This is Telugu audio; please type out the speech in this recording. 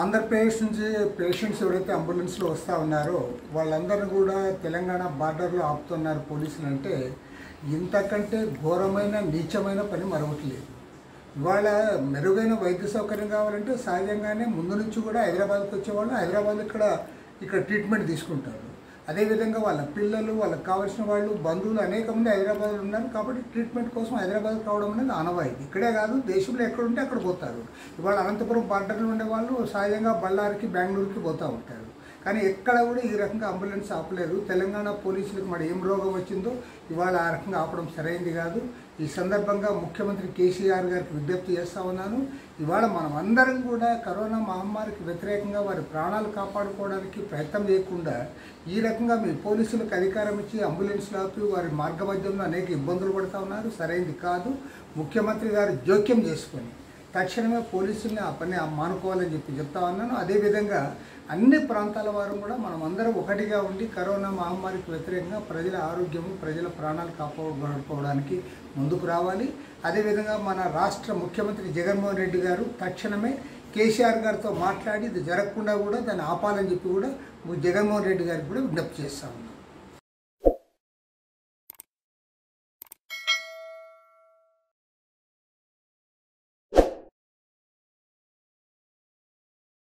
ఆంధ్రప్రదేశ్ నుంచి పేషెంట్స్ ఎవరైతే అంబులెన్స్లో వస్తూ ఉన్నారో వాళ్ళందరినీ కూడా తెలంగాణ బార్డర్లో ఆపుతున్నారు పోలీసులు అంటే ఇంతకంటే ఘోరమైన నీచమైన పని మరొకటి లేదు ఇవాళ మెరుగైన వైద్య సౌకర్యం కావాలంటే సహజంగానే ముందు నుంచి కూడా హైదరాబాద్కి వచ్చేవాళ్ళు హైదరాబాద్ ఇక్కడ ఇక్కడ ట్రీట్మెంట్ తీసుకుంటారు అదేవిధంగా వాళ్ళ పిల్లలు వాళ్ళకి కావాల్సిన వాళ్ళు బంధువులు అనేక మంది హైదరాబాద్లో ఉన్నారు కాబట్టి ట్రీట్మెంట్ కోసం హైదరాబాద్ రావడం అనేది ఆనవాయితీ ఇక్కడే కాదు దేశంలో ఎక్కడ ఉంటే అక్కడ పోతారు ఇవాళ అనంతపురం బార్డర్లో ఉండే వాళ్ళు సహజంగా బళ్ళారికి బెంగళూరుకి పోతూ ఉంటారు కానీ ఎక్కడ కూడా ఈ రకంగా అంబులెన్స్ ఆపలేదు తెలంగాణ పోలీసులకు మరి ఏం రోగం వచ్చిందో ఇవాళ ఆ రకంగా ఆపడం సరైంది కాదు ఈ సందర్భంగా ముఖ్యమంత్రి కేసీఆర్ గారికి విజ్ఞప్తి చేస్తా ఉన్నాను ఇవాళ మనం అందరం కూడా కరోనా మహమ్మారికి వ్యతిరేకంగా వారి ప్రాణాలు కాపాడుకోవడానికి ప్రయత్నం చేయకుండా ఈ రకంగా మీ పోలీసులకు అధికారం ఇచ్చి అంబులెన్స్లు ఆపి వారి మార్గమధ్యంలో అనేక ఇబ్బందులు పడుతూ ఉన్నారు సరైంది కాదు ముఖ్యమంత్రి గారు జోక్యం చేసుకొని తక్షణమే పోలీసుల్ని ఆ పని మానుకోవాలని చెప్పి చెప్తా ఉన్నాను అదేవిధంగా అన్ని ప్రాంతాల వారు కూడా మనం అందరం ఒకటిగా ఉండి కరోనా మహమ్మారికి వ్యతిరేకంగా ప్రజల ఆరోగ్యము ప్రజల ప్రాణాలు కాపాడుకోవడానికి ముందుకు రావాలి అదేవిధంగా మన రాష్ట్ర ముఖ్యమంత్రి జగన్మోహన్ రెడ్డి గారు తక్షణమే కేసీఆర్ గారితో మాట్లాడి ఇది జరగకుండా కూడా దాన్ని ఆపాలని చెప్పి కూడా జగన్మోహన్ రెడ్డి గారికి కూడా విజ్ఞప్తి చేస్తా ఉన్నాం